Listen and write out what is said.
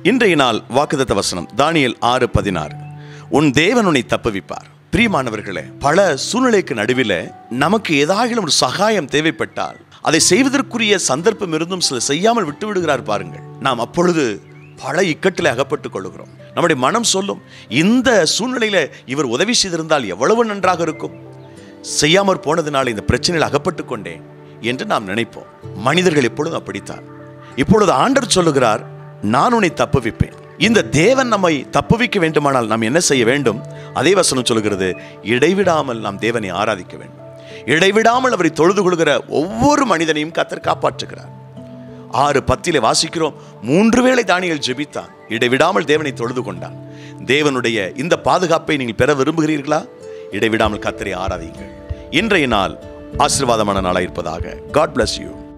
இன்றைய நாள் வாக்குதத்த வசனம் தானியேல் ஆறு பதினாறு உன் தேவன் உன்னை தப்புவிப்பார் பிரியமானவர்களே பல சூழ்நிலைக்கு நடுவில் நமக்கு ஏதாகிலும் ஒரு சகாயம் தேவைப்பட்டால் அதை செய்வதற்குரிய சந்தர்ப்பம் இருந்தும் சில செய்யாமல் விட்டு விடுகிறார் பாருங்கள் நாம் அப்பொழுது பல இக்கட்டில் அகப்பட்டுக் கொள்கிறோம் நம்முடைய மனம் சொல்லும் இந்த சூழ்நிலையில இவர் உதவி செய்திருந்தால் எவ்வளவு நன்றாக இருக்கும் செய்யாமற் போனதுனால இந்த பிரச்சனையில் அகப்பட்டு கொண்டேன் என்று நாம் நினைப்போம் மனிதர்கள் எப்பொழுதும் அப்படித்தான் இப்பொழுது ஆண்டவர் சொல்லுகிறார் நான் உன்னை தப்புவிப்பேன் இந்த தேவன் நம்மை தப்புவிக்க வேண்டுமானால் நாம் என்ன செய்ய வேண்டும் அதே வசனம் சொல்லுகிறது இடைவிடாமல் நாம் தேவனை ஆராதிக்க வேண்டும் இடைவிடாமல் அவரை தொழுது கொள்கிற ஒவ்வொரு மனிதனையும் கத்தர் காப்பாற்றுகிறார் ஆறு பத்திலே வாசிக்கிறோம் மூன்று வேளை தானியல் ஜெபித்தான் இடைவிடாமல் தேவனை தொழுது கொண்டான் தேவனுடைய இந்த பாதுகாப்பை நீங்கள் பெற விரும்புகிறீர்களா இடைவிடாமல் கத்தரை ஆராதியுங்கள் இன்றைய நாள் ஆசீர்வாதமான நாளாக இருப்பதாக காட் bless யூ